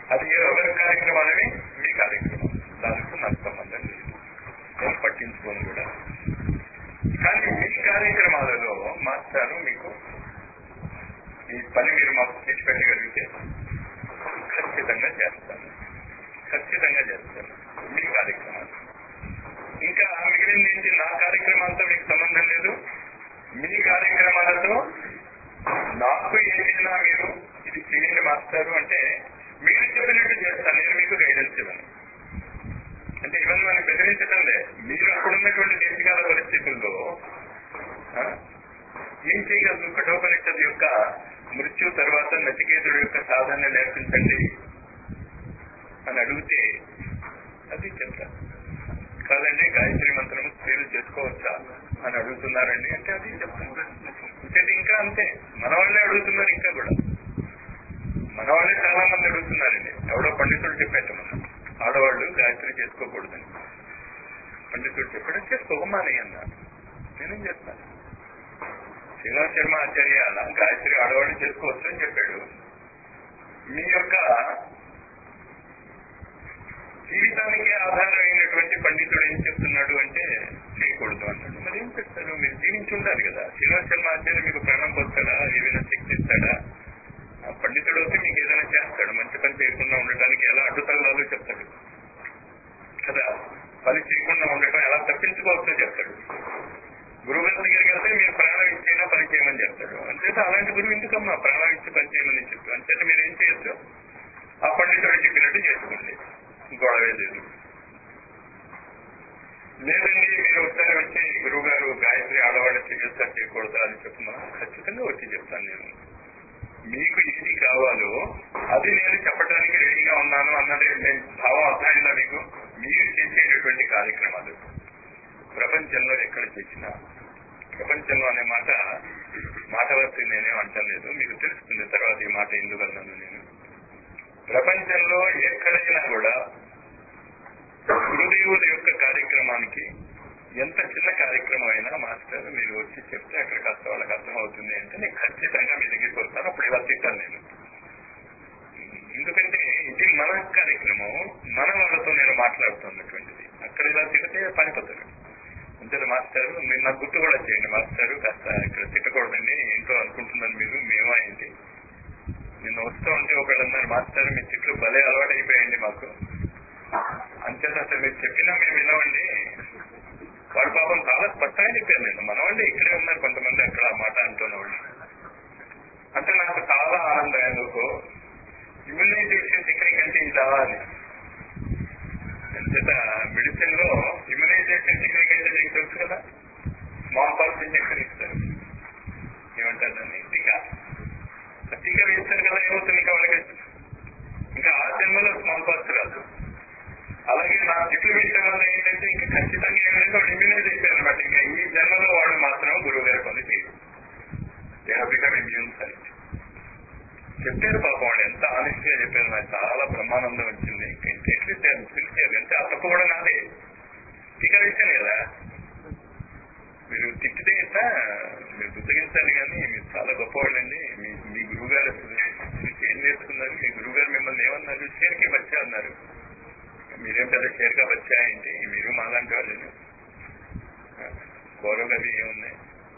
అది ఎవరి కార్యక్రమాలని మీ కార్యక్రమం దానికి నాకు సంబంధం లేదు నేను పట్టించుకోను కూడా కానీ మీ కార్యక్రమాలలో మాస్టారు మీకు ఈ పని మీరు మాకు చేసి పెట్టగలిగితే ఖచ్చితంగా చేస్తాను ఖచ్చితంగా చేస్తాను మీ కార్యక్రమాలు ఇంకా మిగిలింది ఏంటి నా కార్యక్రమాలతో మీకు సంబంధం లేదు మీ కార్యక్రమాలతో నాకు ఏదైనా మీరు ఇది చేయండి మాస్టారు అంటే మీరు చెప్పినట్టు చేస్తాను నేను మీకు గైడెన్స్ ఇవ్వను అంటే ఇవన్నీ మనం బెదిరించడం లే మీరు అక్కడున్నటువంటి దేశకాల పరిస్థితుల్లో ఆ, ఏం చేయగలరు కఠోపనిషత్తు యొక్క మృత్యు తర్వాత నచికేతుడు యొక్క సాధన నేర్పించండి అని అడిగితే అది చెప్తాను కాదండి గాయత్రి మంత్రము స్త్రీలు చేసుకోవచ్చా అని అడుగుతున్నారండి అంటే అది చెప్తాను ఇంకటి ఇంకా అంతే మన వాళ్ళే అడుగుతున్నారు ఇంకా కూడా మన వాళ్ళే చాలా మంది అడుగుతున్నారండి ఎవడో పండితుడు చెప్పేట మనం ఆడవాళ్ళు గాయత్రి చేసుకోకూడదని పండితుడు చెప్పడం చేసుకోకమానే అన్నా నేనేం చేస్తాను శ్రీనివాస్ శర్మ ఆచార్య అలా గాయత్రి ఆడవాళ్ళు చేసుకోవచ్చు అని చెప్పాడు మీ యొక్క జీవితానికి ఆధారమైనటువంటి పండితుడు ఏం చెప్తున్నాడు అంటే చేయకూడదు అన్నాడు మరి ఏం చెప్తాడు మీరు జీవించి ఉండాలి కదా శ్రీనివాస్ శర్మ ఆచార్య మీకు ప్రాణం పోస్తాడా ఏదైనా శక్తి ఇస్తాడా ఆ పండితుడు అయితే మీకు ఏదైనా చేస్తాడు మంచి పని చేయకుండా ఉండటానికి ఎలా అడ్డుతగలాలో చెప్తాడు కదా పని చేయకుండా ఉండటం ఎలా తప్పించుకోవచ్చో చెప్తాడు గురువు గారి దగ్గరికి వెళ్తే మీరు ప్రాణం ఇచ్చైనా పని చేయమని చెప్తాడు అంతేత అలాంటి గురువు ఎందుకమ్మా ప్రాణం ఇచ్చి పని చేయమని చెప్పు అంతేత మీరు ఏం చేయొచ్చు ఆ పండితుడు చెప్పినట్టు చేసుకోండి గొడవే లేదు లేదండి మీరు ఒకసారి వచ్చి గురువు గారు గాయత్రి ఆడవాళ్ళు చేయొచ్చా చేయకూడదా అని చెప్తున్నా ఖచ్చితంగా వచ్చి చెప్తాను నేను మీకు ఏది కావాలో అది నేను చెప్పడానికి రెడీగా ఉన్నాను అన్నది నేను భావం అర్థమైందా మీకు మీరు చేసేటటువంటి కార్యక్రమాలు ప్రపంచంలో ఎక్కడ చేసినా ప్రపంచంలో అనే మాట మాట వస్తే నేనేం అంటలేదు మీకు తెలుస్తుంది తర్వాత ఈ మాట ఎందుకు అన్నాను నేను ప్రపంచంలో ఎక్కడైనా కూడా గురుదేవుల యొక్క కార్యక్రమానికి ఎంత చిన్న కార్యక్రమం అయినా మాస్టర్ మీరు వచ్చి చెప్తే అక్కడ కాస్త వాళ్ళకి అర్థమవుతుంది అంటే నేను ఖచ్చితంగా మీ దగ్గరికి వస్తాను అప్పుడు ఇలా తింటాను నేను ఎందుకంటే ఇది మన కార్యక్రమం మన వాళ్ళతో నేను మాట్లాడుతున్నటువంటిది అక్కడ ఇలా తిడితే పనిపోతారు అంతే మాస్టర్ మీరు నాకు గుర్తు కూడా చేయండి మాస్టర్ కాస్త ఇక్కడ తిట్టకూడదండి ఏంటో అనుకుంటున్నాను మీరు మేము అయింది నిన్న వస్తూ ఉంటే ఒకళ్ళు అన్నారు మాస్టర్ మీ తిట్లు భలే అలవాటు అయిపోయాయండి మాకు అంచేత అసలు మీరు చెప్పినా మేము వినవండి వాడు పాపం చాలా స్పష్టంగా చెప్పారు నేను మన వాళ్ళు ఇక్కడే ఉన్నారు కొంతమంది అక్కడ ఆ మాట అంటున్న వాళ్ళు అంటే నాకు చాలా ఆనందం ఎందుకు ఇమ్యునైజేషన్ టెక్నిక్ అంటే ఇదా అని అంచేత మెడిసిన్ లో ఇమ్యునైజేషన్ టెక్నిక్ అంటే మీకు తెలుసు కదా స్మాల్ పాక్స్ ఇంజక్షన్ ఇస్తారు ఏమంటారు దాన్ని టీకా ఆ టీకా వేస్తారు కదా ఏమవుతుంది ఇంకా వాళ్ళకి ఇంకా ఆ జన్మలో స్మాల్ పాక్స్ రాదు అలాగే నా చెట్లు వేయటం వల్ల ఏంటంటే ఇంకా ఖచ్చితంగా ఏంటంటే వాడు ఇమ్యూనైజ్ అయిపోయారు అనమాట ఇంకా ఈ జన్మలో వాడు మాత్రం గురువు గారి పని చేయదు దే బికమ్ ఇమ్యూన్ సైట్ చెప్పారు పాపం వాడు ఎంత ఆనెస్ట్ గా చెప్పారు నాకు చాలా బ్రహ్మానందం వచ్చింది సిన్సియర్ అంటే ఆ తప్పు కూడా నాదే టీకా వేశాను కదా మీరు తిట్టితే ఇంత మీరు బుద్ధగించాలి కానీ మీరు చాలా గొప్పవాళ్ళండి మీ మీ గురువు గారు మీకు ఏం నేర్చుకున్నారు మీ గురువు గారు మిమ్మల్ని ఏమన్నారు షేర్కి బచ్చా అన్నారు మీరేం పెద్ద షేర్గా బచ్చా ఏంటి మీరు మాలాంటి వాళ్ళని గౌరవ గది ఏమున్నాయి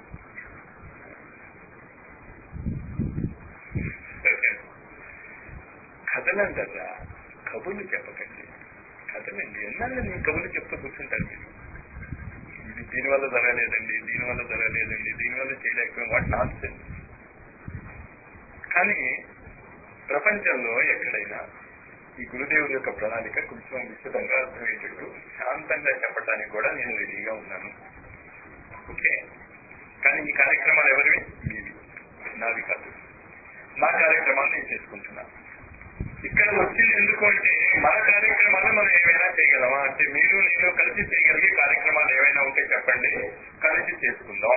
కథలంటారా కబుర్లు చెప్పకండి కథలండి ఎన్నాళ్ళు మీ కబుర్లు చెప్తూ కూర్చుంటారు మీరు ఇది దీనివల్ల జరగలేదండి దీనివల్ల జరగలేదండి దీనివల్ల చేయలేకపోయాం వాట్ నాన్ సెన్స్ కానీ ప్రపంచంలో ఎక్కడైనా ఈ గురుదేవుడి యొక్క ప్రణాళిక కొంచెం విస్తృతంగా అర్థమయ్యేటట్టు శాంతంగా చెప్పడానికి కూడా నేను రెడీగా ఉన్నాను ఓకే కానీ ఈ కార్యక్రమాలు ఎవరివి మీవి నావి కాదు నా కార్యక్రమాలు నేను చేసుకుంటున్నాను ఇక్కడ వచ్చింది ఎందుకు అంటే మన కార్యక్రమాలు మనం ఏమైనా చేయగలమా అంటే మీరు నేను కలిసి చేయగలిగే కార్యక్రమాలు ఏమైనా ఉంటే చెప్పండి కలిసి చేసుకుందాం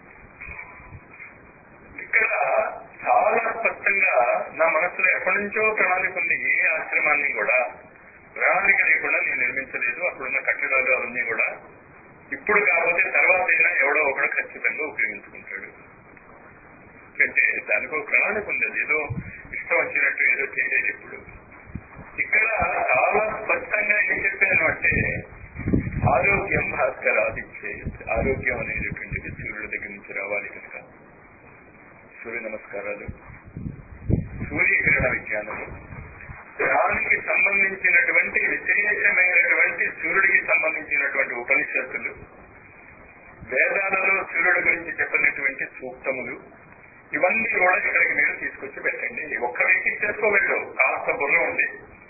ఇక్కడ చాలా స్పష్టంగా నా మనసులో ఎప్పటి నుంచో ప్రణాళిక ఉంది ఏ ఆశ్రమాన్ని కూడా ప్రణాళిక లేకుండా నేను నిర్మించలేదు అక్కడున్న కట్టడాలు అవన్నీ కూడా ఇప్పుడు కాకపోతే తర్వాత అయినా ఎవడో ఒకడు ఖచ్చితంగా ఉపయోగించుకుంటాడు అంటే దానికి ఒక ప్రణాళిక ఉంది అది ఏదో ఇష్టం వచ్చినట్టు ఏదో చేయలేదు ఇప్పుడు ఆరోగ్యం భాస్కరాదిచ్చే ఆరోగ్యం అనేటటువంటిది సూర్యుడి దగ్గర నుంచి రావాలి కనుక సూర్య నమస్కారాలు సూర్యకిరణ విజ్ఞానము దానికి సంబంధించినటువంటి విశేషమైనటువంటి సూర్యుడికి సంబంధించినటువంటి ఉపనిషత్తులు వేదాలలో సూర్యుడి గురించి చెప్పినటువంటి సూక్తములు ఇవన్నీ కూడా ఇక్కడికి మీరు తీసుకొచ్చి పెట్టండి ఒక్క వ్యక్తి చేసుకోలేదు కాస్త బుర్ర ఉంది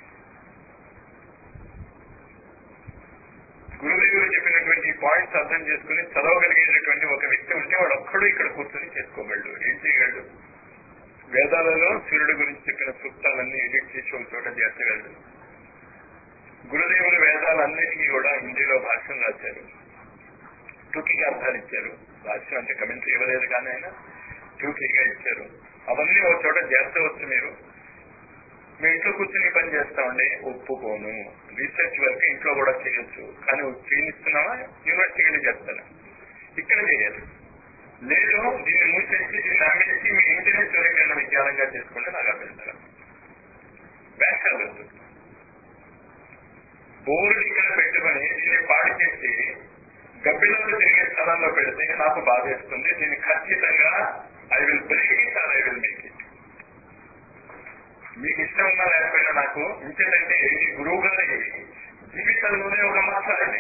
గురుదేవుడు చెప్పినటువంటి పాయింట్స్ అర్థం చేసుకుని చదవగలిగేటటువంటి ఒక వ్యక్తి ఉంటే వాడు ఒక్కడు ఇక్కడ కూర్చొని చేసుకోగలడు ఏం చేయగలడు వేదాలలో సూర్యుడి గురించి చెప్పిన సూక్తాలన్నీ ఎడిట్ చేసి ఒక చోట చేర్చగలడు గురుదేవులు వేదాలన్నిటికీ కూడా హిందీలో భాష్యం రాశారు టూకీగా అర్థాలు ఇచ్చారు భాష్యం అంటే కమెంటరీ ఇవ్వలేదు కానీ ఆయన టూకీగా ఇచ్చారు అవన్నీ ఒక చోట చేర్చవచ్చు మీరు మీ ఇంట్లో కూర్చొని పని చేస్తామండి ఒప్పుకోను రీసెర్చ్ వర్క్ ఇంట్లో కూడా చేయొచ్చు కానీ చేయనిస్తున్నావా యూనివర్సిటీకి వెళ్ళి చేస్తాను ఇక్కడ చేయాలి లేదు దీన్ని మూసేసి దీన్ని అమ్మేసి మీ ఇంటిని సూర్యకిరణ విజ్ఞానంగా చేసుకుంటే నాకు అభ్యంతరం వేషాలు వద్దు బోర్డు ఇక్కడ పెట్టుకొని దీన్ని పాడు చేసి గబ్బిలలో తిరిగే స్థలంలో పెడితే నాకు బాధేస్తుంది దీన్ని ఖచ్చితంగా I will break it or I will make it మీకు ఇష్టం ఉన్నా లేకపోయినా నాకు ఇంకేంటంటే ఈ గురువు గారి జీవితంలోనే ఒక మత్సరని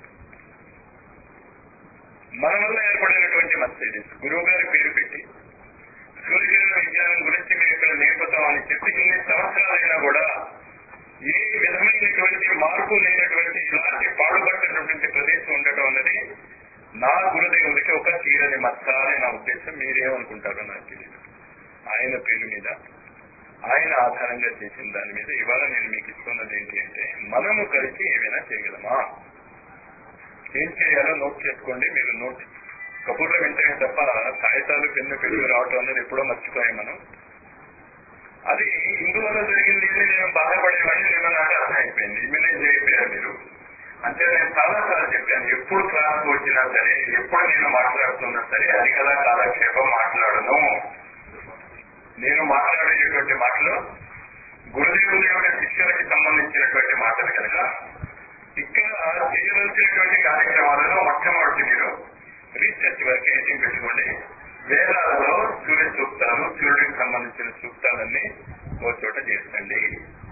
మన వల్ల ఏర్పడినటువంటి మత్సరి గురువు గారి పేరు పెట్టి సూర్యకిరణ విజ్ఞానం గురించి మేము ఇక్కడ నేర్పుతామని చెప్పి ఇన్ని సంవత్సరాలైనా కూడా ఏ విధమైనటువంటి మార్పు లేనటువంటి ఇలాంటి పాడుపడినటువంటి ప్రదేశం ఉండటం అన్నది నా గురుదేవుడికి ఒక తీరని మచ్చ అని నా ఉద్దేశం మీరేమనుకుంటారో నాకు తెలియదు ఆయన పేరు మీద ఆయన ఆధారంగా చేసిన దాని మీద ఇవాళ నేను మీకు ఇస్తున్నది ఏంటి అంటే మనము కలిసి ఏమైనా చేయగలమా ఏం చేయాలో నోట్ చేసుకోండి మీరు నోట్ కబుర్లో వింటమే తప్ప కాగితాలు పెన్ను పెరుగు రావటం అనేది ఎప్పుడో మర్చిపోయాం మనం అది ఇందువల్ల జరిగింది అని నేను బాధపడేవాడిని నిన్న నాకు అర్థం అయిపోయింది ఇమ్యూనైజ్ అయిపోయారు మీరు అంటే నేను చాలాసార్లు చెప్పాను ఎప్పుడు క్లాస్ వచ్చినా సరే ఎప్పుడు నేను మాట్లాడుతున్నా సరే అది కదా కాలక్షేపం మాట్లాడను నేను మాట్లాడేటటువంటి మాటలు గురుదేవుని యొక్క శిష్యులకి సంబంధించినటువంటి మాటలు కనుక ఇక్కడ చేయవలసినటువంటి కార్యక్రమాలలో మొట్టమొదటి మీరు రీసెర్చ్ వర్క్ ఏంటి పెట్టుకోండి వేదాలలో సూర్య సూక్తాలు సూర్యుడికి సంబంధించిన సూక్తాలన్నీ ఓ చోట చేర్చండి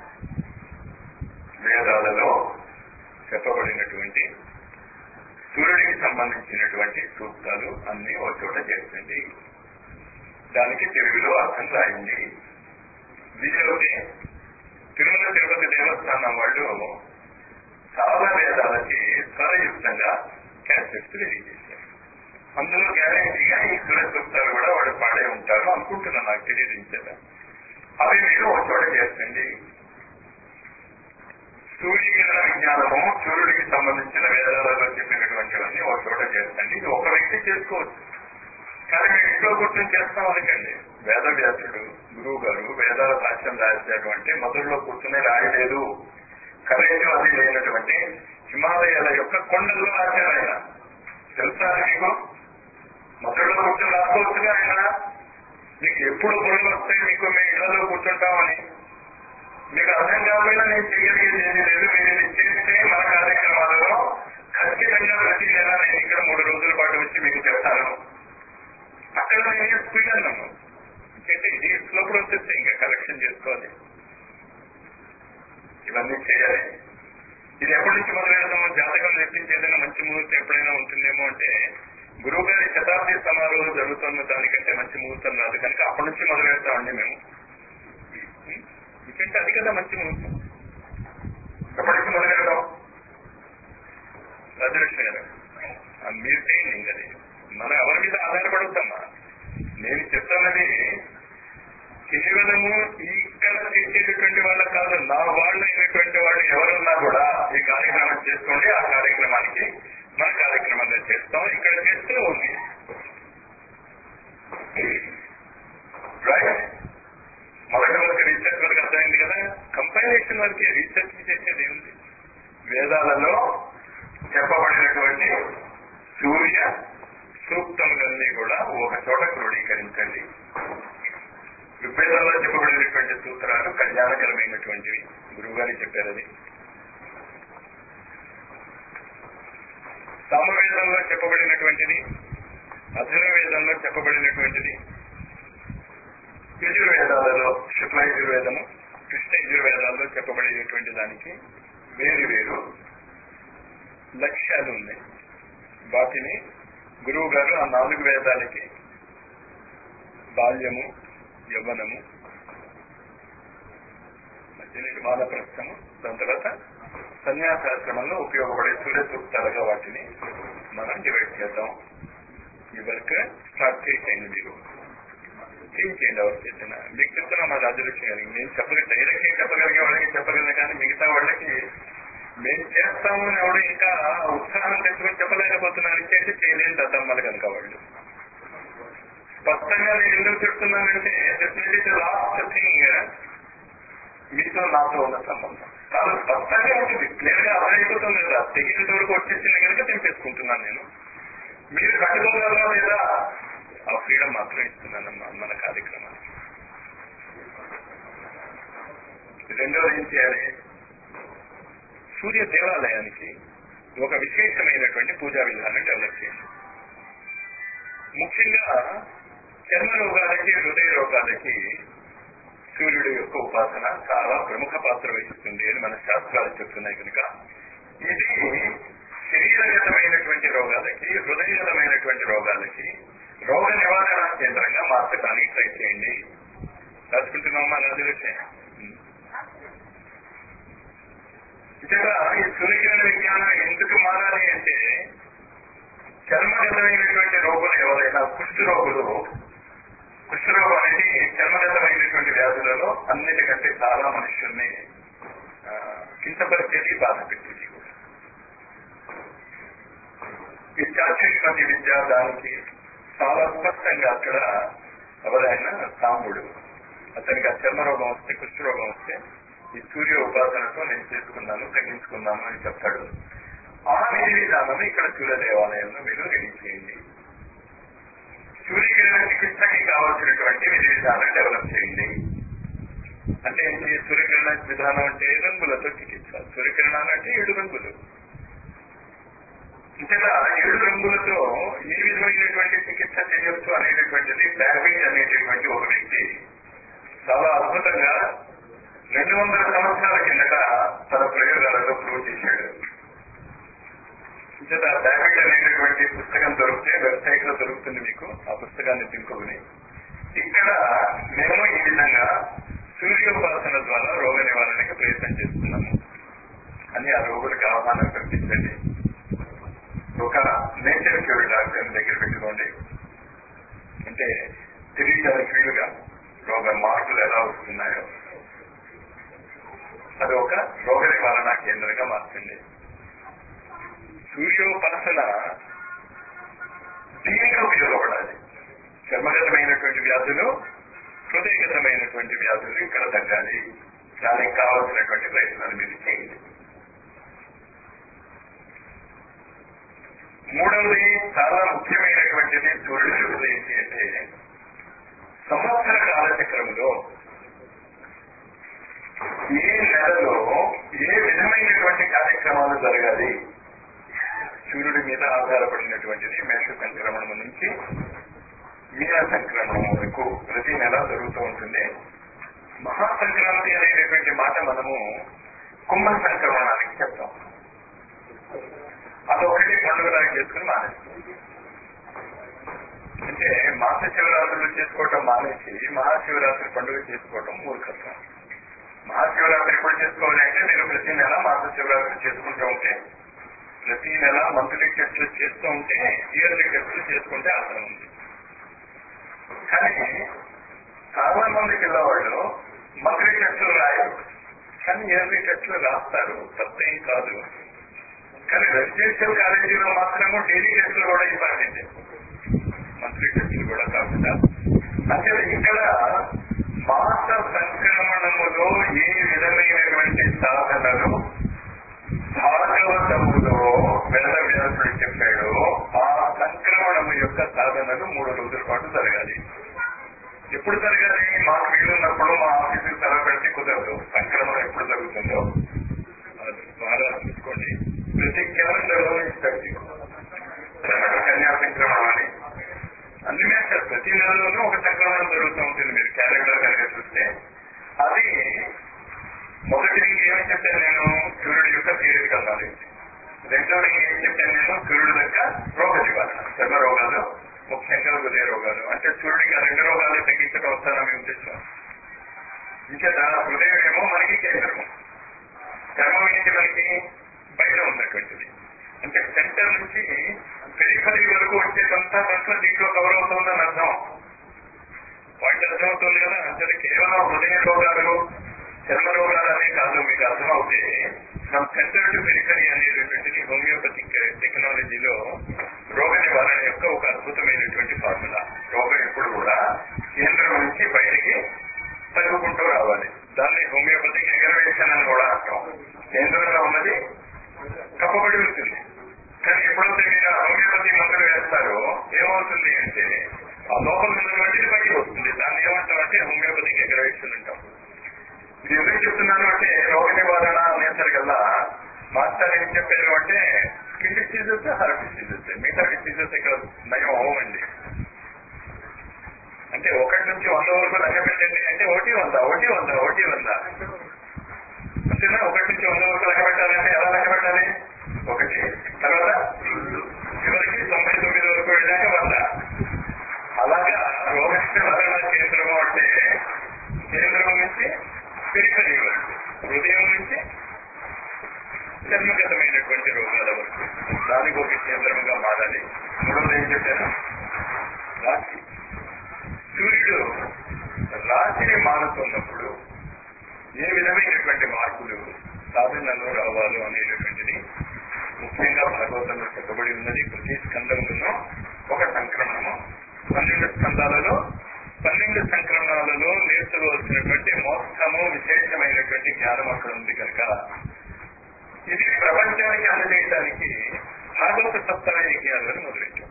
వేదాలలో చెప్పబడినటువంటి సూర్యుడికి సంబంధించినటువంటి సూక్తాలు అన్ని ఓ చోట చేర్చండి దానికి తెలుగులో అర్థం రాయండి వీళ్ళకి తిరుమల తిరుపతి దేవస్థానం వాళ్ళు చాలా వేదాలకి స్వరయుక్తంగా క్యాసెట్స్ రిలీజ్ చేశారు అందులో గ్యారంటీగా ఈ సూర్య సూక్తాలు కూడా వాళ్ళు పాడే ఉంటారు అనుకుంటున్నా నాకు తెలియదు ఇంచేత అవి మీరు ఒక చోట చేస్తండి సూర్యకిరణ విజ్ఞానము సూర్యుడికి సంబంధించిన వేదాలలో చెప్పినటువంటివన్నీ ఒక చోట చేస్తండి ఇది ఒక వ్యక్తి చేసుకోవచ్చు కానీ మేము ఇంట్లో కూర్చొని చేస్తాం అనకండి వేద వ్యాసుడు గురువు గారు వేదాల భాష్యం రాశాడు అంటే మొదల్లో కూర్చుని రాయలేదు కరెంట్ అది లేనటువంటి హిమాలయాల యొక్క కొండల్లో రాశారు ఆయన తెలుసా మీకు మొదట్లో కూర్చొని రాసుకోవచ్చుగా ఆయన మీకు ఎప్పుడు బుర్రలు వస్తాయి మీకు మేము ఇళ్లలో కూర్చుంటామని మీకు అర్థం కాకపోయినా నేను చేయగలిగేది ఏమీ లేదు మీరు ఇది చేస్తే మన కార్యక్రమాలలో ఖచ్చితంగా ప్రతి నెల నేను ఇక్కడ మూడు రోజుల పాటు వచ్చి మీకు చెప్తాను అక్కడ నేను స్పీడ్ అన్నాను ఎందుకంటే ఇది స్లో ప్రాసెస్ ఇంకా కలెక్షన్ చేసుకోవాలి ఇవన్నీ చేయాలి ఇది ఎప్పటి నుంచి మొదలు పెడతాము జాతకం నేర్పించి ఏదైనా మంచి ముహూర్తం ఎప్పుడైనా ఉంటుందేమో అంటే గురువు గారి శతాబ్ది సమారోహం జరుగుతున్న దానికంటే మంచి ముహూర్తం రాదు కనుక అప్పటి నుంచి మొదలు పెడతామండి మేము ఎందుకంటే అది కదా మంచి ముహూర్తం ఎప్పటి నుంచి మొదలు పెడతాం రాజలక్ష్మి గారు ఆ మీరు చేయండి ఇంకా అది మనం ఎవరి మీద ఆధారపడొద్దమ్మా నేను చెప్తున్నది కేవలము ఇక్కడ చేసేటటువంటి వాళ్ళ కాదు నా వాళ్ళు అయినటువంటి వాళ్ళు ఎవరున్నా కూడా ఈ కార్యక్రమం చేసుకోండి ఆ కార్యక్రమానికి మన కార్యక్రమాన్ని చేస్తాం ఇక్కడ చేస్తూ ఉంది రైట్ మొదటి వరకు రీసెర్చ్ వరకు అర్థమైంది కదా కంపైలేషన్ వరకే రీసెర్చ్ చేసేది ఏముంది వేదాలలో చెప్పబడినటువంటి సూర్య సూక్తములన్నీ కూడా ఒక చోట క్రోడీకరించండి ఋగ్వేదంలో చెప్పబడినటువంటి సూత్రాలు కళ్యాణకరమైనటువంటివి గురువుగారి చెప్పారు అది సామవేదంలో చెప్పబడినటువంటిది అధుర్వేదంలో చెప్పబడినటువంటిది యజుర్వేదాలలో శుక్ల యజుర్వేదము కృష్ణ యజుర్వేదాల్లో చెప్పబడినటువంటి దానికి వేరు వేరు లక్ష్యాలు ఉన్నాయి వాటిని గురువు గారు ఆ నాలుగు వేదాలకి బాల్యము యవ్వనము మధ్యనేటి బాలప్రస్థము దాని తర్వాత సన్యాసాశ్రమంలో ఉపయోగపడే సూర్య సూక్తాలుగా వాటిని మనం డివైడ్ చేద్దాం ఈ వర్క్ స్టార్ట్ చేసేయండి మీరు చేయించేయండి ఎవరు చేసిన మీకు చెప్తున్నా మా రాజలక్ష్మి గారికి నేను చెప్పగ డైరెక్ట్ చెప్పగలిగే వాళ్ళకి చెప్పగలను కానీ మిగతా వాళ్ళకి మేము చేస్తాము అని ఎవడు ఇంకా ఉత్సాహం తెచ్చుకొని చెప్పలేకపోతున్నారు ఇచ్చేసి చేయలేని దద్దమ్మలు కనుక వాళ్ళు స్పష్టంగా నేను ఎందుకు చెప్తున్నానంటే డెఫినెట్లీ లాస్ట్ థింగ్ మీతో నాతో ఉన్న సంబంధం చాలా స్పష్టంగా ఉంటుంది క్లియర్ గా అర్థమైపోతుంది కదా తెగినంత వరకు వచ్చేసింది కనుక తెంపేసుకుంటున్నాను నేను మీరు కట్టుకోగలరా లేదా ఆ ఫ్రీడమ్ మాత్రం ఇస్తున్నాను మన కార్యక్రమానికి రెండవది ఏం చేయాలి సూర్య దేవాలయానికి ఒక విశేషమైనటువంటి పూజా విధానం డెవలప్ చేయండి ముఖ్యంగా చర్మ రోగాలకి హృదయ రోగాలకి సూర్యుడు యొక్క ఉపాసన చాలా ప్రముఖ పాత్ర వహిస్తుంది అని మన శాస్త్రాలు చెప్తున్నాయి కనుక ఇది శరీరగతమైనటువంటి రోగాలకి హృదయగతమైనటువంటి రోగాలకి రోగ నివారణ కేంద్రంగా మార్చడానికి ట్రై చేయండి రాసుకుంటున్నామా రాజలక్ష్మి ఇక్కడ ఈ సూర్యకిరణ విజ్ఞానం ఎందుకు మారాలి అంటే చర్మగతమైనటువంటి రోగులు ఎవరైనా కుష్ఠ రోగులు కుష్ఠరోగం అనేది చర్మగతమైనటువంటి వ్యాధులలో అన్నిటికంటే చాలా మనుషుల్ని కించపరిచేది బాధ పెట్టేది కూడా ఈ చాచుష్మతి విద్య దానికి చాలా స్పష్టంగా అక్కడ ఎవరైనా సాంబుడు అతనికి ఆ చర్మ రోగం వస్తే కుష్ఠరోగం వస్తే ఈ సూర్య ఉపాసనతో నేను చేసుకున్నాను తగ్గించుకున్నాను అని చెప్తాడు ఆ విధి విధానం ఇక్కడ సూర్య దేవాలయంలో మీరు రెడీ చేయండి సూర్యకిరణ చికిత్సకి కావాల్సినటువంటి విధి విధానం డెవలప్ చేయండి అంటే ఏంటి సూర్యకిరణ విధానం అంటే రంగులతో చికిత్స సూర్యకిరణాలు అంటే ఏడు రంగులు ఇంతగా ఏడు రంగులతో ఏ విధమైనటువంటి చికిత్స చేయొచ్చు అనేటటువంటిది డావిడ్ అనేటటువంటి ఒక వ్యక్తి చాలా అద్భుతంగా రెండు వందల సంవత్సరాల కిందట తన ప్రయోగాలలో ప్రూవ్ చేశాడు ఇంత డావిడ్ అనేటటువంటి పుస్తకం దొరికితే వెబ్సైట్ లో దొరుకుతుంది మీకు ఆ పుస్తకాన్ని తింపుకుని ఇక్కడ మేము ఈ విధంగా సూర్యోపాసన ద్వారా రోగ నివారణకి ప్రయత్నం చేస్తున్నాము అని ఆ రోగులకు ఆహ్వానం కల్పించండి ఒక నేచర్ క్యూర్ డాక్టర్ దగ్గర పెట్టుకోండి అంటే తెలియడానికి వీలుగా రోగ మార్పులు ఎలా వస్తున్నాయో అది ఒక రోగ నివారణ కేంద్రంగా మార్చండి సూర్యోపాసన దీనికి ఉపయోగపడాలి చర్మగతమైనటువంటి వ్యాధులు హృదయగతమైనటువంటి వ్యాధులు ఇక్కడ తగ్గాలి దానికి కావాల్సినటువంటి ప్రయత్నాలు మీరు చేయండి మూడవది చాలా ముఖ్యమైనటువంటిది సూర్యుడు చెబుతుంది ఏంటి అంటే సంవత్సర కాలచక్రంలో ఏ నెలలో ఏ విధమైనటువంటి కార్యక్రమాలు జరగాలి సూర్యుడి మీద ఆధారపడినటువంటిది మేష సంక్రమణం నుంచి మీన సంక్రమణం వరకు ప్రతి నెల జరుగుతూ ఉంటుంది మహాసంక్రాంతి అనేటటువంటి మాట మనము కుంభ సంక్రమణానికి చెప్తాం అదొకటి పండుగలాగా చేసుకుని మానేస్తాం అంటే మాస శివరాత్రులు చేసుకోవటం మానేసి మహాశివరాత్రి పండుగ చేసుకోవటం మూర్ఖత్వం మహాశివరాత్రి ఎప్పుడు చేసుకోవాలి అంటే మీరు ప్రతి నెల మాస శివరాత్రి చేసుకుంటూ ఉంటే ప్రతి నెల మంత్లీ టెస్టులు చేస్తూ ఉంటే ఇయర్లీ టెస్టులు చేసుకుంటే అర్థం ఉంది కానీ చాలా మంది పిల్లవాళ్ళు మంత్లీ టెస్టులు రాయరు కానీ ఇయర్లీ టెస్టులు రాస్తారు తప్పేం కాదు కానీ రెసిడెన్షియల్ కాలేజీలో మాత్రము డైలీ టెస్టులు కూడా ఇంపార్టెంట్ మంత్లీ టెస్టులు కూడా కాకుండా అంటే ఇక్కడ మాస సంక్రమణములో ఏ విధమైనటువంటి సాధనలు భాగవతములో వేద వ్యాసుడు చెప్పాడు ఆ సంక్రమణము యొక్క సాధనలు మూడు రోజుల పాటు జరగాలి ఎప్పుడు జరగాలి మాకు వీలున్నప్పుడు మా ఆఫీసుకి సెలవు పెడితే కుదరదు సంక్రమణం ఎప్పుడు జరుగుతుందో వారాలు తీసుకోండి ప్రతి క్యాలెండర్ లో ఇస్తాడు మొదటి రింగ్ ఏమని చెప్పాను నేను సూర్యుడి యొక్క థియరిటికల్ నాలెడ్జ్ రెండో రింగ్ ఏం చెప్పాను నేను సూర్యుడి యొక్క రోగ నివారణ చర్మ రోగాలు ముఖ్యంగా హృదయ రోగాలు అంటే సూర్యుడికి ఆ రెండు రోగాలు తగ్గించడం వస్తారా మీ ఉద్దేశం ఇంకేత హృదయం ఏమో మనకి కేంద్రము చర్మం ఏంటి మనకి బయట ఉన్నటువంటిది అంటే సెంటర్ నుంచి పెరిఫరీ వరకు వచ్చేదంతా దాంట్లో దీంట్లో కవర్ అవుతుందని అర్థం వాటి అర్థమవుతుంది కదా అంటే కేవలం హృదయ రోగాలు చర్మ రోగాలు అనే కాదు మీకు అర్థమవుతే ఫ్రమ్ సెంటర్ టు పెరిఫరీ అనేటటువంటిది హోమియోపతిక్ టెక్నాలజీలో రోగ నివారణ యొక్క ఒక అద్భుతమైనటువంటి ఫార్ములా రోగం ఎప్పుడు కూడా కేంద్రం నుంచి బయటికి తగ్గుకుంటూ రావాలి దాన్ని హోమియోపతిక్ ఎగరవేషన్ అని కూడా అంటాం కేంద్రంలో ఉన్నది కప్పబడి ఉంటుంది కానీ ఎప్పుడైతే మీరు ఆ హోమియోపతి మందులు వేస్తారో ఏమవుతుంది అంటే ఆ లోపల ఉన్నటువంటిది బయటకు వస్తుంది దాన్ని ఏమంటాం అంటే హోమియోపతిక్ ఎగరవేషన్ అంటాం ఇది ఎందుకు చెప్తున్నాను అంటే రోగ నివారణ అనేసరికల్లా మాస్టర్ ఏం చెప్పారు అంటే స్కిన్ డిసీజెస్ హార్ట్ డిసీజెస్ మిగతా డిసీజెస్ ఇక్కడ నయం అవ్వండి అంటే ఒకటి నుంచి వంద వరకు లెక్క పెట్టండి అంటే ఒకటి వంద ఒకటి వంద ఒకటి వంద అంతేనా ఒకటి నుంచి వంద వరకు లెక్క పెట్టాలంటే ఎలా లెక్క పెట్టాలి ఒకటి తర్వాత చివరికి తొంభై తొమ్మిది వరకు వెళ్ళాక వంద అలాగా రోగ నివారణ కేంద్రము అంటే కేంద్రం నుంచి పెరిఫరీ వరకు హృదయం నుంచి జన్మగతమైనటువంటి రోగాల వరకు దానికి ఒక కేంద్రంగా మారాలి మూడవది ఏం చెప్పాను రాశి సూర్యుడు రాశిని మారుతున్నప్పుడు ఏ విధమైనటువంటి మార్పులు సాధనలో రావాలో అనేటటువంటిది ముఖ్యంగా భాగవతంలో చెప్పబడి ఉన్నది ప్రతి స్కందంలోనూ ఒక సంక్రమణము పన్నెండు స్కందాలలో పన్నెండు సంక్రమణాలలో నేర్చుకోవాల్సినటువంటి మొత్తము విశేషమైనటువంటి జ్ఞానం అక్కడ ఉంది కనుక ఇది ప్రపంచానికి అందజేయడానికి భాగవత సప్తాహ యజ్ఞాలను మొదలెట్టాం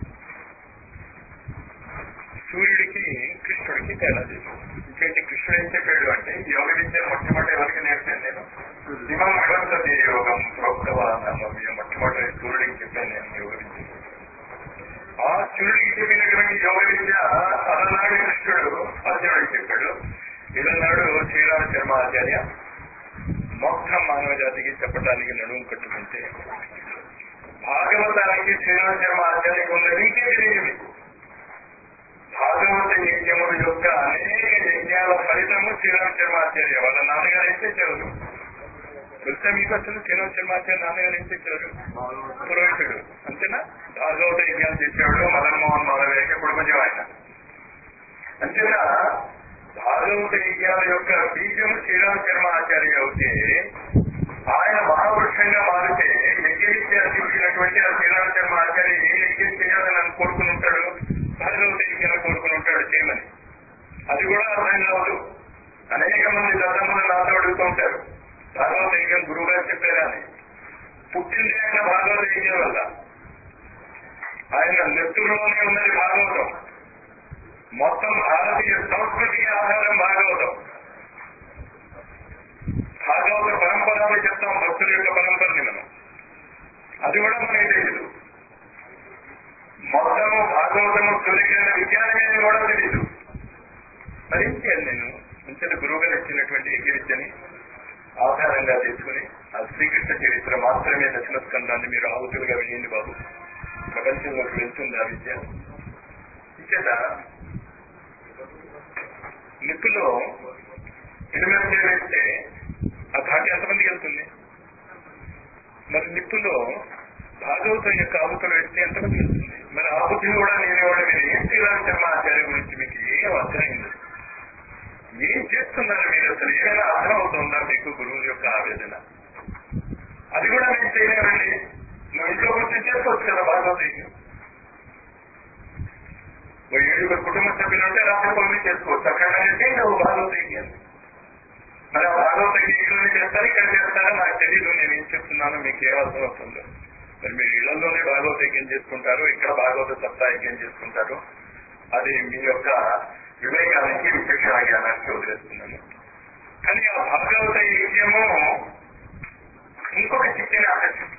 సూర్యుడికి కృష్ణుడికి తేడా లేదు ఇంకేంటి కృష్ణుడు ఏం చెప్పాడు అంటే యోగ విద్య మొట్టమొదటి ఎవరికి నేర్పాను నేను దివం వివర్తతే యోగం ప్రోక్తవానమవ్యం మొట్టమొదటి సూర్యుడికి చెప్పాను నేను యోగ విద్య ఆ సూర్యుడికి చెప్పినటువంటి యోగ విద్య అలనాడు కృష్ణుడు అర్జునుడికి చెప్పాడు ఇలనాడు శ్రీరామ శర్మ ఆచార్య మొత్తం మానవ జాతికి చెప్పడానికి నడుము కట్టుకుంటే భాగవతానికి శ్రీరామ శర్మ ఆచార్యకు ఉన్నది ఇంకే తెలియదు మీకు భాగవత యజ్ఞముల యొక్క అనేక యజ్ఞాల ఫలితము శ్రీరామ శర్మాచార్య వాళ్ళ నాన్నగారు ఏం చేశారు తెలుసా మీకు అసలు శ్రీరామ శర్మాచార్య నాన్నగారు ఏం చేశారు పురోహితుడు అంతేనా భాగవత యజ్ఞాలు చేసేవాడు మదన్ మోహన్ మాధవయ్య కుటుంబం ఆయన అంతేనా భాగవత యజ్ఞాల యొక్క బీజం శ్రీరామ శర్మ ఆచార్య అవుతే ఆయన మహావృక్షంగా మారితే యజ్ఞ విద్య అందించినటువంటి ఆ శ్రీరామ శర్మ ఆచార్య ఏ యజ్ఞం చేయాలని అని కోరుకుని ఉంటాడు భాగవత యజ్ఞం కోరుకుని ఉంటాడు చేయమని అది కూడా అర్థం కావదు అనేక మంది దత్తములు నాతో అడుగుతూ ఉంటారు భాగవత యజ్ఞం గురువు గారు చెప్పారా అని పుట్టింది ఆయన భాగవత యజ్ఞం వల్ల ఆయన నెత్తులోనే ఉన్నది భాగవతం మొత్తం భారతీయ సంస్కృతికి ఆధారం భాగవతం భాగవత పరంపరని చెప్తాం భక్తుల యొక్క పరంపరని మనం అది కూడా మనకి తెలియదు మొత్తము భాగవతము సూర్యకిరణ విజ్ఞానమే అని కూడా తెలియదు మరి ఏం చేయాలి నేను ఇంతటి గురువు గారు ఇచ్చినటువంటి ఏక విద్యని ఆధారంగా తీసుకుని ఆ శ్రీకృష్ణ చరిత్ర మాత్రమే దశమ స్కందాన్ని మీరు ఆవుతులుగా వేయండి బాబు ప్రపంచంలోకి వెళ్తుంది ఆ విద్య ఇచ్చేత నిప్పులో ఎనిమిది వేస్తే ఆ ఘాటి ఎంతమందికి వెళ్తుంది మరి నిప్పులో భాగవతం యొక్క ఆహుతులు వేస్తే ఎంతమంది వెళ్తుంది మరి ఆహుతిని కూడా నేను కూడా మీరు ఏం శ్రీరామ శర్మ ఆచార్య గురించి మీకు ఏం అర్థమైంది ఏం చేస్తున్నారు మీరు అసలు ఏమైనా అర్థం అవుతుందా మీకు గురువు యొక్క ఆవేదన అది కూడా మేము చేయలేమండి నువ్వు ఇంట్లో కూర్చొని చేసుకోవచ్చు కదా భాగవత యజ్ఞం ఓ ఏడుగురు కుటుంబ సభ్యులు ఉంటే రాత్రి పనులు చేసుకోవచ్చు అక్కడ అంటే నువ్వు భాగవత యజ్ఞం మరి ఆ భాగవత యజ్ఞం చేస్తారు ఇక్కడ చేస్తారో నాకు తెలియదు నేను ఏం చెప్తున్నానో మీకు ఏ అర్థం అవుతుందో మరి మీరు ఇళ్లలోనే భాగవత యజ్ఞం చేసుకుంటారు ఇక్కడ భాగవత సప్తాహ యజ్ఞం చేసుకుంటారు అది మీ యొక్క వివేకానికి విచక్షణ జ్ఞానానికి వదిలేస్తున్నాను కానీ ఆ భాగవత యజ్ఞము ఇంకొక శక్తిని ఆకర్షిస్తుంది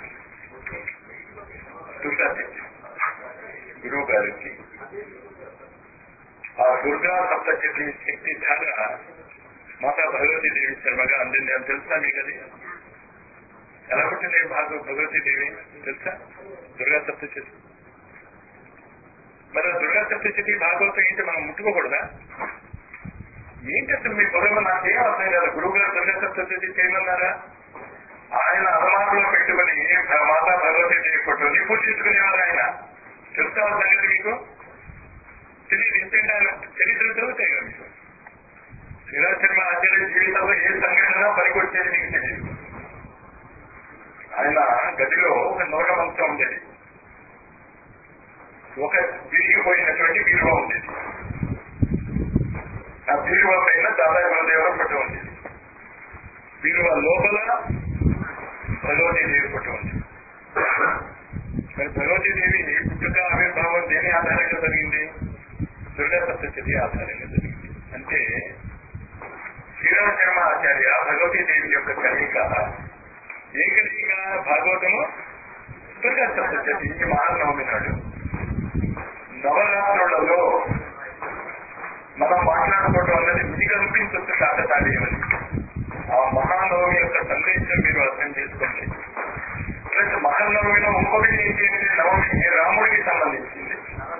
దుర్గా శక్తి గురువు గారికి ఆ దుర్గా సప్తశక్తి శక్తి ధర మాతా భగవతీ దేవి శర్మగా అందింది అని తెలుసా మీకు అది ఎలా పుట్టింది భాగ భగవతీ దేవి తెలుసా దుర్గా సప్తశతి మరి ఆ దుర్గా సప్తశతి భాగవతం ఏంటి మనం ముట్టుకోకూడదా ఏంటి అసలు మీ పొలంలో నాకేం అర్థం కాదు గురువు గారు దుర్గా సప్తశతి చేయమన్నారా ఆయన అలమారులో పెట్టుకుని మాతా భగవతీ దేవి ఫోటోని పూజించుకునేవారు ఆయన తెలుసా ఆ సంగతి మీకు తెలియదు ఎందుకంటే ఆయన చరిత్ర చదువుతాయి కదా మీకు శ్రీరాజ్ శర్మ ఆచార్య జీవితంలో ఏ సంఘటన పనికొచ్చేది మీకు తెలియదు ఆయన గదిలో ఒక నోట మంచం ఉండేది ఒక విరిగిపోయినటువంటి బీరువా ఉండేది ఆ బీరువా పైన దాదాపు గురుదేవరం ఫోటో ఉండేది బీరువా లోపల భగవతీదేవి ఫోటో ఉంది మరి భగవతీదేవి పుట్టుక ఆవిర్భావం దేని ఆధారంగా జరిగింది దుర్గా సప్తశతి ఆధారంగా జరిగింది అంటే శ్రీరామ శర్మ ఆచార్య భగవతీదేవి యొక్క కలయిక ఏ కలయిక భాగవతము దుర్గా సప్తశతి ఈ మహానవమి నాడు నవరాత్రులలో మనం మాట్లాడుకోవడం అన్నది మీకు అనిపించవచ్చు శాతకార్యమని ఆ మహానవమి యొక్క సందేశం మీరు అర్థం చేసుకోండి ప్లస్ మహానవమిలో ఇంకొకటి ఏంటి అంటే నవమి రాముడికి సంబంధించింది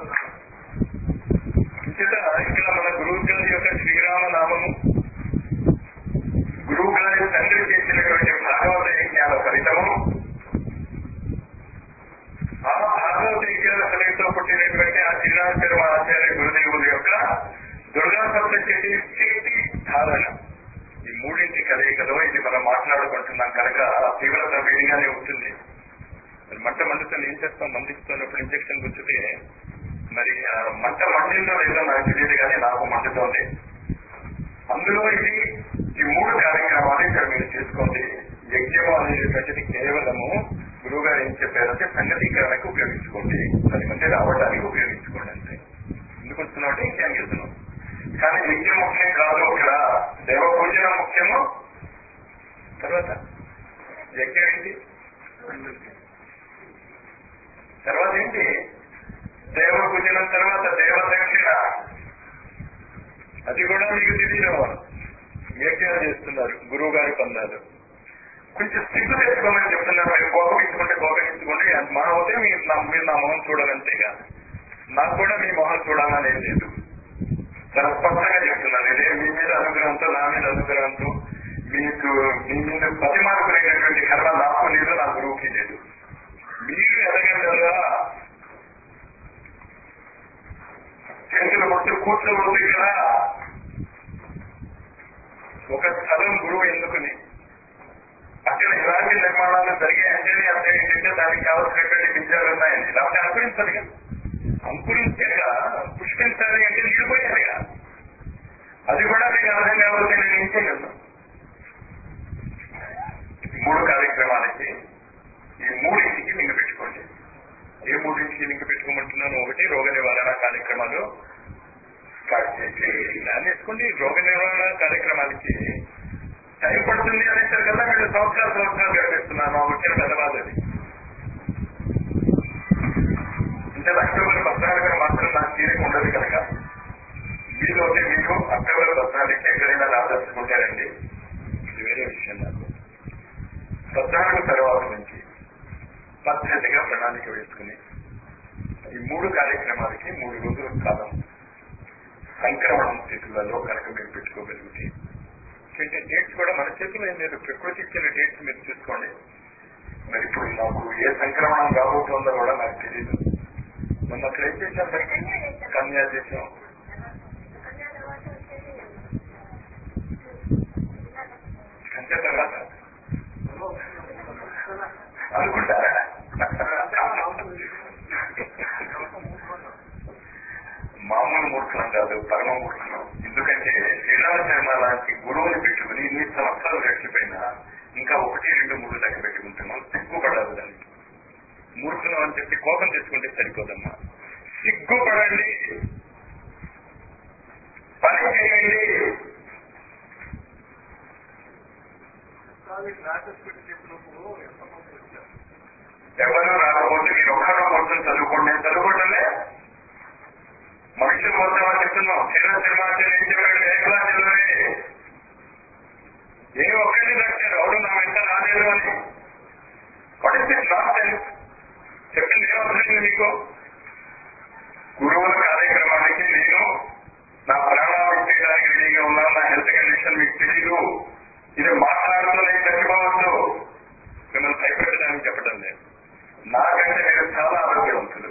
ఇంచేత ఇక్కడ మన గురువు గారి యొక్క శ్రీరామ నామము గురువు గారి తండ్రి చేసినటువంటి భాగవత యజ్ఞాల ఫలితము ఆ భాగవత యజ్ఞాల ఫలితంతో పుట్టినటువంటి ఆ శ్రీరామ శర్మ ఆచార్య గురుదేవుల యొక్క దుర్గా సప్తశతి శక్తి ధారణ ఈ మూడింటి కలయికలో ఇది మనం మాట్లాడుకుంటున్నాం కనుక ఆ తీవ్రత వేడిగానే ఉంటుంది మరి మంట మండుతుంది ఏం చేస్తాం మందిస్తున్నప్పుడు ఇంజక్షన్ గుర్తుతే మరి ఆ మంట మండిందో లేదో నాకు తెలియదు కానీ నాకు మండుతోంది అందులో ఇది ఈ మూడు కార్యక్రమాలు ఇక్కడ మీరు చేసుకోండి యజ్ఞము అనేటటువంటిది కేవలము గురువు గారు ఏం చెప్పారంటే సంగతీకరణకు ఉపయోగించుకోండి పది మంది రావడానికి ఉపయోగించుకోండి అంతే ఎందుకు వస్తున్నాం అంటే యజ్ఞం చేస్తున్నాం కానీ యజ్ఞం ముఖ్యం కాదు ఇక్కడ దేవ పూజన ముఖ్యము తర్వాత యజ్ఞం ఏంటి తర్వాత ఏంటి దేవ పూజనం తర్వాత దేవ దక్షిణ అది కూడా మీకు తెలియదు యజ్ఞాలు చేస్తున్నారు గురువు గారి పొందారు కొంచెం సిగ్గు తెచ్చుకోమని చెప్తున్నారు మీరు కోపగించుకుంటే కోపగించుకోండి అది మా అవుతే మీరు నా మీరు నా మొహం చూడాలంతేగా నాకు కూడా మీ మొహం చూడాలని ఏం లేదు చాలా స్పష్టంగా చెప్తున్నాను ఇదే మీ మీద అనుగ్రహంతో నా మీద అనుగ్రహంతో మీకు మీ మీద పది మార్కులైనటువంటి కర్మ నాకు లేదు నా గురువుకి లేదు మీరు ఎదగలరా చేతులు కొట్టి కూర్చోబోతుంది కదా ఒక స్థలం గురువు ఎందుకుని అక్కడ ఎలాంటి నిర్మాణాలు జరిగాయంటేనే అర్థం ఏంటంటే దానికి కావాల్సినటువంటి విద్యాలు ఉన్నాయని లేకపోతే అనుకరించాలి కదా అంకురించాక పుష్పించాలి అంటే నిడిపోయాలిగా అది కూడా మీకు అర్థం కావాలంటే నేను ఏం చేయగలను మూడు కార్యక్రమాలకి ఈ మూడింటికి లింక్ పెట్టుకోండి ఏ మూడింటికి లింక్ పెట్టుకోమంటున్నాను ఒకటి రోగ నివారణ కార్యక్రమాలు స్టార్ట్ చేసి దాన్ని వేసుకోండి రోగ నివారణ కార్యక్రమాలకి టైం పడుతుంది అనేసారు కదా వీళ్ళు సంవత్సరాలు సంవత్సరాలు గడిపిస్తున్నాను వచ్చిన పెద్దవాళ్ళు అది అంటే అక్టోబర్ పద్నాలుగు మాత్రం నాకు తీరిక ఉండదు కనుక మీరు అయితే మీరు అక్టోబర్ పద్నాలుగుకి ఎక్కడైనా రాదలుచుకుంటారండి ఇది వేరే విషయం నాకు పద్నాలుగు తర్వాత నుంచి పద్ధతిగా ప్రణాళిక వేసుకుని ఈ మూడు కార్యక్రమాలకి మూడు రోజుల కాలం సంక్రమణం స్థితులలో కనుక మీరు పెట్టుకోగలిగితే ఎందుకంటే డేట్స్ కూడా మన చేతిలో ఏం లేదు ప్రకృతి ఇచ్చిన డేట్స్ మీరు చూసుకోండి మరి ఇప్పుడు నాకు ఏ సంక్రమణం రాబోతుందో కూడా నాకు తెలియదు మొన్న అక్కడ ఏం చేశాం కన్యా చేసాం కంచె తర్వాత అనుకుంటారా మామూలు మూర్ఖం కాదు పరమ మూర్ఖం ఎందుకంటే శ్రీరామ శర్మ లాంటి గురువుని పెట్టుకుని ఇన్ని సంవత్సరాలు గడిచిపోయినా ఇంకా ఒకటి రెండు మూడు లెక్క పెట్టుకుంటున్నాం సిగ్గుపడాలి దానికి మూర్ఖులం అని చెప్పి కోపం తెచ్చుకుంటే సరిపోదమ్మా సిగ్గుపడండి పని చేయండి ఎవరు రాకపోతే మీరు ఒక్కరో కోసం చదువుకోండి నేను చదువుకోవటంలే మనుషుల కోసం అని చెప్తున్నాం చిన్న సినిమా ఏం చెప్పాడు ఏ క్లాసులోనే ఏ ఒక్కరిని రక్షణ ఎవడు నా వెంట రాలేదు అని వాట్ ఇస్ దిస్ నాట్ చెప్పింది ఏమవుతుంది మీకు గురువుల కార్యక్రమానికి నేను నా ప్రాణాలు చేయడానికి రెడీగా ఉన్నాను నా హెల్త్ కండిషన్ మీకు తెలియదు ఇది మాట్లాడుతూ నేను చచ్చిపోవద్దు మిమ్మల్ని భయపెట్టడానికి చెప్పడం లేదు నాకంటే మీరు చాలా ఆరోగ్యవంతులు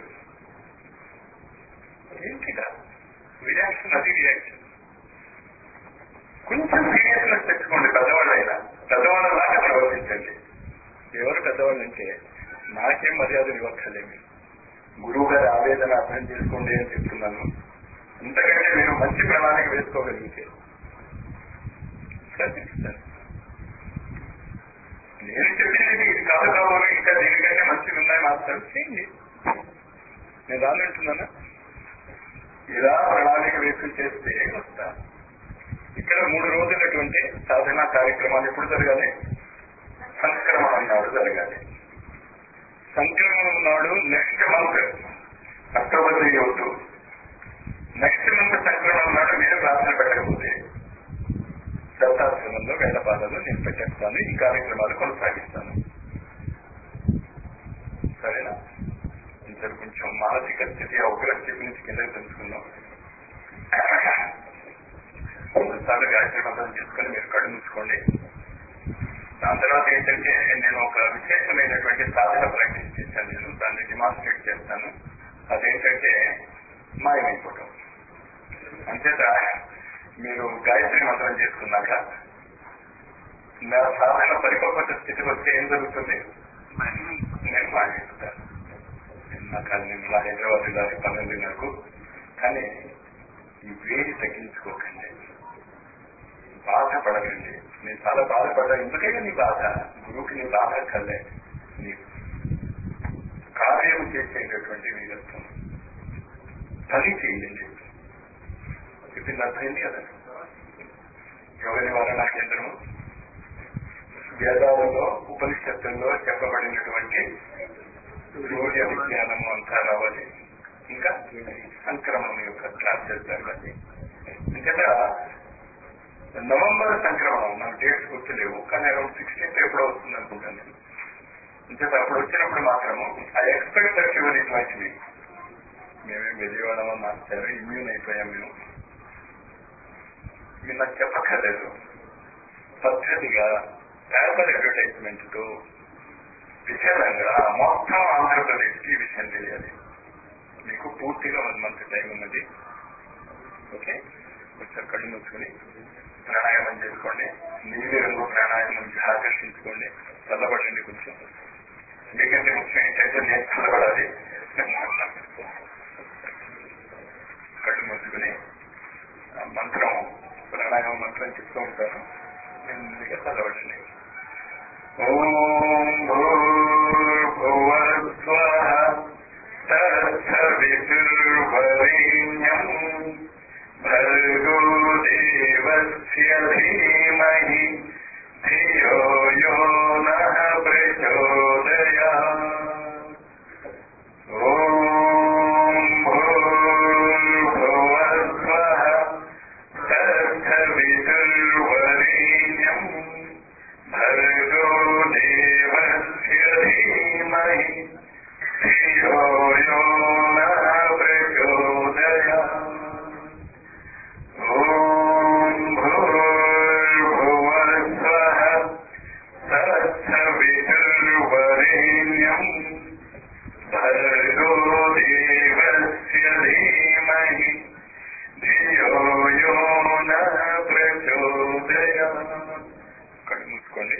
ఏంటిదా రియాక్షన్ అది రియాక్షన్ కొంచెం సీరియస్నెస్ తెచ్చుకోండి పెద్దవాళ్ళైనా పెద్దవాళ్ళ లాగా ప్రవర్తించండి ఎవరు పెద్దవాళ్ళు అంటే నాకేం మర్యాద ఇవ్వక్కర్లేదు గురువు గారి ఆవేదన అర్థం చేసుకోండి అని చెప్తున్నాను ఇంతకంటే మీరు మంచి ప్రణాళిక వేసుకోగలిగితే ప్రయత్నిస్తాను నేను చెప్పింది ఇది కాదు కాబట్టి ఇంకా దీనికంటే మంచివి ఉన్నాయి మాత్రం చేయండి నేను రానంటున్నానా ఇలా ప్రణాళిక వేసుకుని చేస్తే వస్తా ఇక్కడ మూడు రోజులటువంటి సాధన కార్యక్రమాలు ఎప్పుడు జరగాలి సంక్రమణం నాడు జరగాలి సంక్రమణం నాడు నెక్స్ట్ మంత్ అక్టోబర్ త్రీ అవుతూ నెక్స్ట్ మంత్ సంక్రమణం నాడు మీరు క్లాసులు పెట్టకపోతే దత్తాశ్రమంలో వేళపాలలో నేను పెట్టేస్తాను ఈ కార్యక్రమాలు కొనసాగిస్తాను సరేనా ఇద్దరు కొంచెం మానసిక స్థితి ఉగ్రస్థితి నుంచి కిందకి తెలుసుకుందాం కొన్నిసార్లు గాయత్రి మంత్రం చేసుకుని మీరు కళ్ళు మూసుకోండి దాని తర్వాత ఏంటంటే నేను ఒక విశేషమైనటువంటి సాధన ప్రాక్టీస్ చేశాను నేను దాన్ని డిమాన్స్ట్రేట్ చేస్తాను అదేంటంటే మాయమైపోవటం అంచేత మీరు గాయత్రి మంత్రం చేసుకున్నాక నా సాధన పరిపక్వత స్థితికి వస్తే ఏం జరుగుతుంది నేను మాయమైపోతాను నాకు అది నేను ఇలా హైదరాబాద్ వెళ్ళాలి పన్నెండున్నరకు కానీ ఈ వేడి తగ్గించుకోకండి బాధపడకండి నేను చాలా బాధపడ్డా ఎందుకైనా నీ బాధ గురువుకి నీ బాధ కల్లే నీ కార్యం చేసేటటువంటి వీరత్వం పని చేయండి చెప్పింది అర్థమైంది కదా యోగ నివారణ కేంద్రము వేదాలలో ఉపనిషత్తుల్లో చెప్పబడినటువంటి సూర్య విజ్ఞానము అంతా రావాలి ఇంకా సంక్రమణం యొక్క క్లాసెస్ జరగాలి ఇంకా నవంబర్ సంక్రమణం నాకు డేట్స్ గుర్తులేవు కానీ అరౌండ్ సిక్స్టీన్త్ ఎప్పుడో వస్తుంది అనుకుంటాను నేను ఇంకేత అప్పుడు వచ్చినప్పుడు మాత్రము I expect that your invite మీ మేమేం విజయవాడ మాస్టర్ ఇమ్యూన్ అయిపోయాం మేము మీరు నాకు చెప్పక్కర్లేదు పద్ధతిగా పేపర్ అడ్వర్టైజ్మెంట్ తో విశాలంగా మొత్తం ఆంధ్రప్రదేశ్ కి ఈ విషయం తెలియాలి మీకు పూర్తిగా వన్ మంత్ టైం ఉన్నది ఓకే కొంచెం కళ్ళు మూసుకుని ప్రాణాయామం చేసుకోండి నీలి రంగు ప్రాణాయామం నుంచి ఆకర్షించుకోండి చల్లబడండి కొంచెం ఎందుకంటే ముఖ్యం ఏంటంటే నేను చల్లబడాలి కళ్ళు మూసుకుని ఆ మంత్రం ప్రాణాయామ మంత్రం చెప్తూ ఉంటాను నెమ్మదిగా చల్లబడండి ఓం భూర్భువస్వ తత్సవితుర్వరేణ్యం భర్గో దేవస్య ధీమహి ధియో యో నః ప్రచోదయాత్ ఓం భూర్భువస్వః తత్సవితుర్వరేణ్యం భర్గో దేవస్య ధీమహి ధియో యో నః ప్రచోదయాత్ ఓం భూర్భువస్వః తత్సవితుర్వరేణ్యం భర్గో దేవస్య ధీమహి ధియో యో నః ప్రచోదయాత్ కళ్ళు మూసుకోండి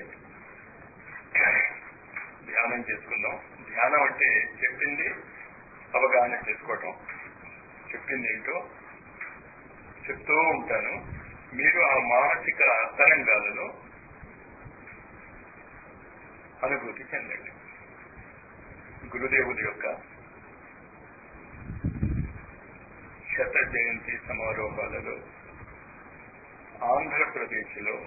ధ్యానం చేసుకుందాం ధ్యానం అంటే చెప్పింది అవగాహన చేసుకోవటం చెప్పింది ఏంటో చెప్తూ ఉంటాను మీరు ఆ మానసిక తరంగాలలో అనుభూతి చెందండి గురుదేవుడి యొక్క శత జయంతి సమారోహాలలో ఆంధ్రప్రదేశ్లో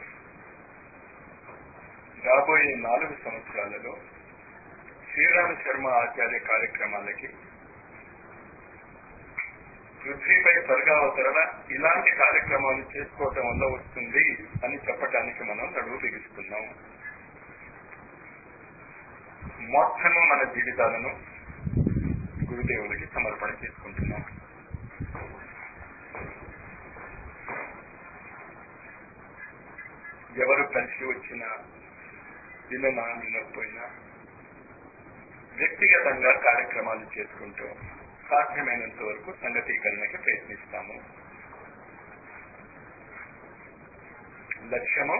రాబోయే నాలుగు సంవత్సరాలలో శ్రీరామ శర్మ ఆచార్య కార్యక్రమాలకి పృథ్వీపై స్వర్గావతరణ ఇలాంటి కార్యక్రమాలు చేసుకోవటం వల్ల వస్తుంది అని చెప్పటానికి మనం నడువు బిగిస్తున్నాం మొత్తము మన జీవితాలను గురుదేవులకి సమర్పణ చేసుకుంటున్నాం ఎవరు కలిసి వచ్చినా విననా వినకపోయినా వ్యక్తిగతంగా కార్యక్రమాలు చేసుకుంటూ సాధ్యమైనంత వరకు సంగతీకరణకి ప్రయత్నిస్తాము లక్ష్యము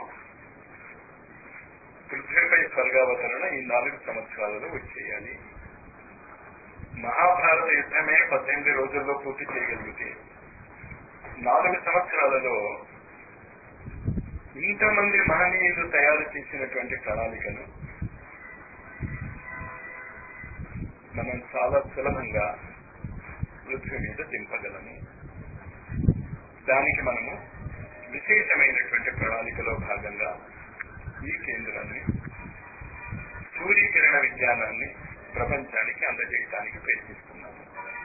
పృథ్వీపై స్వర్గావతరణ ఈ నాలుగు సంవత్సరాలలో వచ్చేయాలి మహాభారత యుద్ధమే పద్దెనిమిది రోజుల్లో పూర్తి చేయగలిగితే నాలుగు సంవత్సరాలలో ఇంతమంది మహనీయులు తయారు చేసినటువంటి ప్రణాళికను మనం చాలా సులభంగా పృథ్వీ మీద దింపగలము దానికి మనము విశేషమైనటువంటి ప్రణాళికలో భాగంగా ఈ కేంద్రాన్ని సూర్యకిరణ విజ్ఞానాన్ని ప్రపంచానికి అందజేయడానికి ప్రయత్నిస్తున్నాము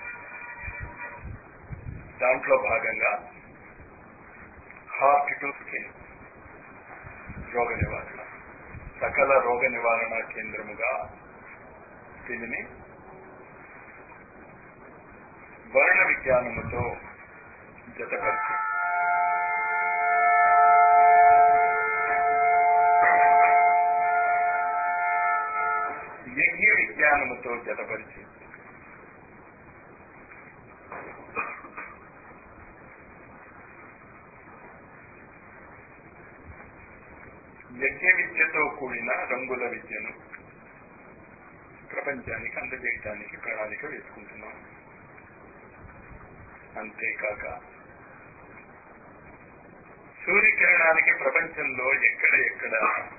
దాంట్లో భాగంగా హార్ట్ టు స్కిన్ రోగ నివారణ సకల రోగ నివారణ కేంద్రముగా దీనిని వర్ణ విజ్ఞానముతో జతపరిచి యజ్ఞ విజ్ఞానముతో జతపరిచి యజ్ఞ విద్యతో కూడిన రంగుల విద్యను ప్రపంచానికి అందజేయటానికి ప్రణాళిక వేసుకుంటున్నాం అంతేకాక సూర్యకిరణానికి ప్రపంచంలో ఎక్కడ ఎక్కడ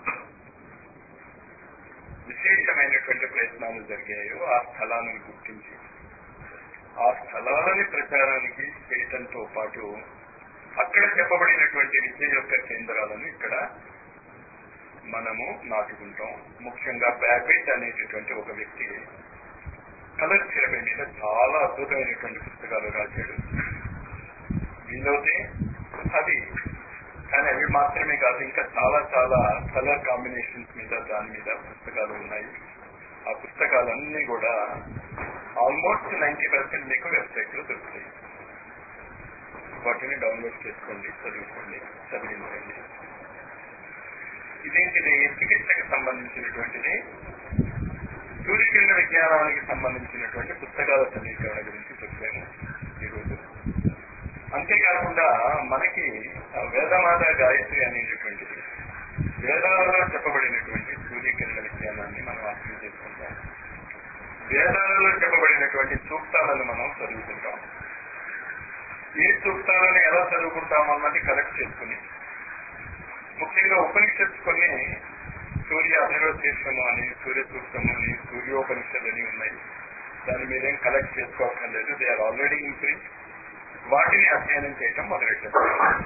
విశేషమైనటువంటి ప్రయత్నాలు జరిగాయో ఆ స్థలాలను గుర్తించి ఆ స్థలాలని ప్రచారానికి చేయటంతో పాటు అక్కడ చెప్పబడినటువంటి విద్య యొక్క కేంద్రాలను ఇక్కడ మనము నాటుకుంటాం ముఖ్యంగా బ్యాబెట్ అనేటటువంటి ఒక వ్యక్తి కలర్ థెరపీ మీద చాలా అద్భుతమైనటువంటి పుస్తకాలు రాశాడు వీలైతే అది కానీ అవి మాత్రమే కాదు ఇంకా చాలా చాలా కలర్ కాంబినేషన్స్ మీద దాని మీద పుస్తకాలు ఉన్నాయి ఆ పుస్తకాలన్నీ కూడా ఆల్మోస్ట్ నైన్టీ పర్సెంట్ మీకు వెబ్సైట్ లో దొరుకుతాయి వాటిని డౌన్లోడ్ చేసుకోండి చదువుకోండి చదివించండి ఇదేంటిది చికిత్సకి సంబంధించినటువంటిది సూర్యకిరణ విజ్ఞానానికి సంబంధించినటువంటి పుస్తకాల సమీకరణ గురించి చెప్పాము ఈరోజు అంతేకాకుండా మనకి వేదమాత గాయత్రి అనేటటువంటిది వేదాలలో చెప్పబడినటువంటి సూర్యకిరణ విజ్ఞానాన్ని మనం అర్థం చేసుకుంటాం వేదాలలో చెప్పబడినటువంటి సూక్తాలను మనం చదువుకుంటాం ఈ సూక్తాలను ఎలా చదువుకుంటాం అన్నది కలెక్ట్ చేసుకుని ముఖ్యంగా ఉపనిషత్తు కొన్ని సూర్య అధిరోశేషము అని సూర్య సూక్తము అని సూర్యోపనిషత్తు అని ఉన్నాయి దాన్ని మీరేం కలెక్ట్ చేసుకోవక్కర్లేదు they are already in print వాటిని అధ్యయనం చేయటం మొదలెట్టారు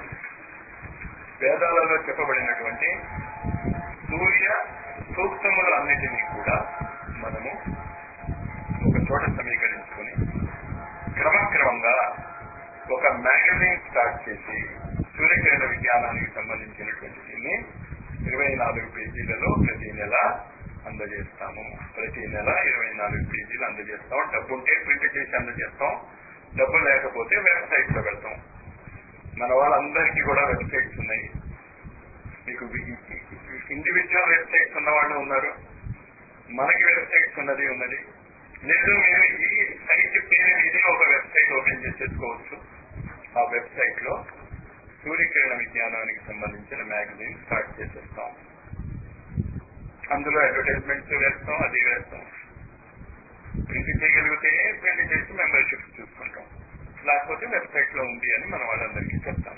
వేదాలలో చెప్పబడినటువంటి సూర్య సూక్తములు అన్నిటినీ కూడా మనము ఒక చోట సమీకరించుకుని క్రమక్రమంగా ఒక మ్యాగజైన్ స్టార్ట్ చేసి సూర్యకిరణ విజ్ఞానానికి సంబంధించినటువంటి దీన్ని ఇరవై నాలుగు పేజీలలో ప్రతి నెల అందజేస్తాము ప్రతి నెల ఇరవై నాలుగు పేజీలు అందజేస్తాం డబ్బు ఉంటే ప్రింట్ చేసి అందజేస్తాం డబ్బు లేకపోతే వెబ్సైట్ లో పెడతాం మన వాళ్ళందరికీ కూడా వెబ్సైట్స్ ఉన్నాయి మీకు ఇండివిజువల్ వెబ్సైట్స్ ఉన్న వాళ్ళు ఉన్నారు మనకి వెబ్సైట్స్ ఉన్నది ఉన్నది లేదు మీరు ఈ సైట్ పేరు ఇది ఒక వెబ్సైట్ ఓపెన్ చేసేసుకోవచ్చు ఆ వెబ్సైట్ లో సూర్యకిరణ విజ్ఞానానికి సంబంధించిన మ్యాగజైన్ స్టార్ట్ చేసేస్తాం అందులో అడ్వర్టైజ్మెంట్స్ వేస్తాం అది వేస్తాం ప్రింట్ చేయగలిగితే ప్రింట్ చేసి మెంబర్షిప్ చూసుకుంటాం లేకపోతే వెబ్సైట్ లో ఉంది అని మన వాళ్ళందరికీ చెప్తాం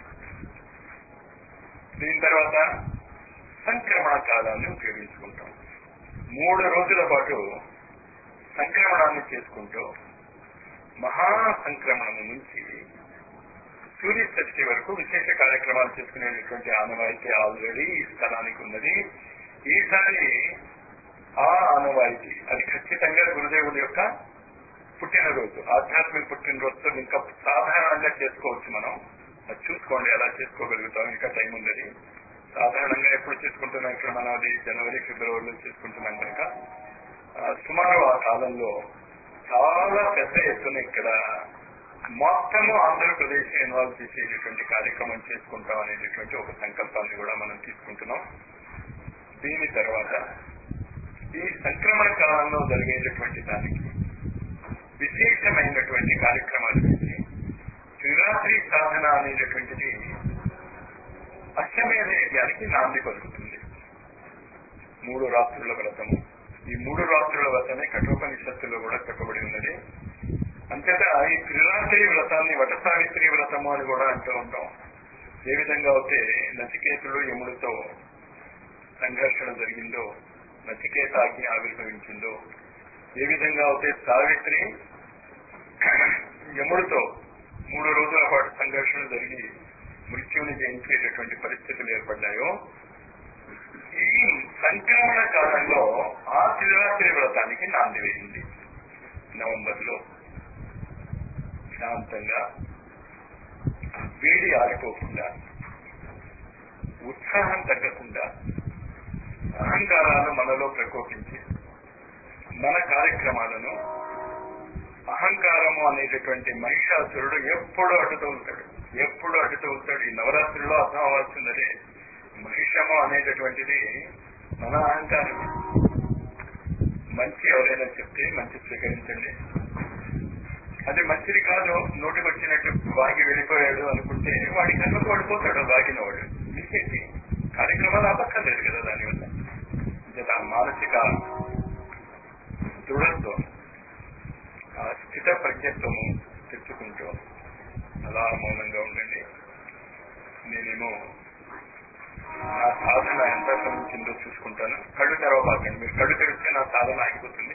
దీని తర్వాత సంక్రమణ కాలాన్ని ఉపయోగించుకుంటాం మూడు రోజుల పాటు సంక్రమణాన్ని చేసుకుంటూ మహా సంక్రమణము నుంచి సూర్య షష్ఠి వరకు విశేష కార్యక్రమాలు చేసుకునేటటువంటి ఆనవాయితీ ఆల్రెడీ ఈ స్థలానికి ఉన్నది ఈసారి ఆ ఆనవాయితీ అది ఖచ్చితంగా గురుదేవుల యొక్క పుట్టినరోజు ఆధ్యాత్మిక పుట్టినరోజుతో ఇంకా సాధారణంగా చేసుకోవచ్చు మనం అది చూసుకోండి ఎలా చేసుకోగలుగుతాం ఇంకా టైం ఉంది సాధారణంగా ఎప్పుడు చేసుకుంటున్నాం ఇక్కడ మనం అది జనవరి ఫిబ్రవరిలో చేసుకుంటున్నాం కనుక ఆ, సుమారు ఆ కాలంలో చాలా పెద్ద ఎత్తున ఇక్కడ మొత్తము ఆంధ్రప్రదేశ్ ఇన్వాల్వ్ చేసేటటువంటి కార్యక్రమం చేసుకుంటాం అనేటటువంటి ఒక సంకల్పాన్ని కూడా మనం తీసుకుంటున్నాం దీని తర్వాత ఈ సంక్రమణ కాలంలో జరిగేటటువంటి దానికి విశేషమైనటువంటి కార్యక్రమాలు చేసి త్రిరాత్రి సాధన అనేటటువంటిది అష్టమేధ యజ్ఞానికి నాంది పలుకుతుంది మూడు రాత్రుల వ్రతము ఈ మూడు రాత్రుల వ్రతమే కఠోపనిషత్తులో కూడా చెప్పబడి ఉన్నది అంతేత ఈ త్రిరాత్రి వ్రతాన్ని వట సావిత్రి వ్రతము అని కూడా అంటూ ఉంటాం ఏ విధంగా అయితే నచికేతుడు యముడితో సంఘర్షణ జరిగిందో నచికేత అగ్ని ఆవిర్భవించిందో ఏ విధంగా అయితే సావిత్రి యముడితో మూడు రోజుల పాటు సంఘర్షణ జరిగి మృత్యువుని జయించేటటువంటి పరిస్థితులు ఏర్పడ్డాయో ఈ సంక్రమణ కాలంలో ఆ శివరాత్రి వ్రతానికి నాంది వేయింది నవంబర్ లో శాంతంగా ఆ వేడి ఆరిపోకుండా ఉత్సాహం తగ్గకుండా అహంకారాలు మనలో ప్రకోపించి మన కార్యక్రమాలను అహంకారము అనేటటువంటి మహిషాసురుడు ఎప్పుడు అడ్డుతూ ఉంటాడు ఎప్పుడు అడ్డుతూ ఉంటాడు ఈ నవరాత్రుల్లో అర్థం అవ్వాల్సినదే మహిషము అనేటటువంటిది మన అహంకారమే మంచి ఎవరైనా చెప్తే మంచి స్వీకరించండి అది మంచిది కాదు నోటికి వచ్చినట్టు వాగి వెళ్ళిపోయాడు అనుకుంటే వాడి కన్నుకు పడిపోతాడు వాగిన వాడు మీకేంటి కార్యక్రమాలు అవ్వక్కర్లేదు కదా దానివల్ల ఇంకా ఆ మానసిక దృఢత్వం ఆ స్థిత ప్రజ్ఞత్వము తెచ్చుకుంటూ అలా మౌనంగా ఉండండి నేనేమో నా సాధన ఎంత శ్రమించిందో చూసుకుంటాను కళ్ళు తెరవబాకండి మీరు కళ్ళు తెరిస్తే నా సాధన ఆగిపోతుంది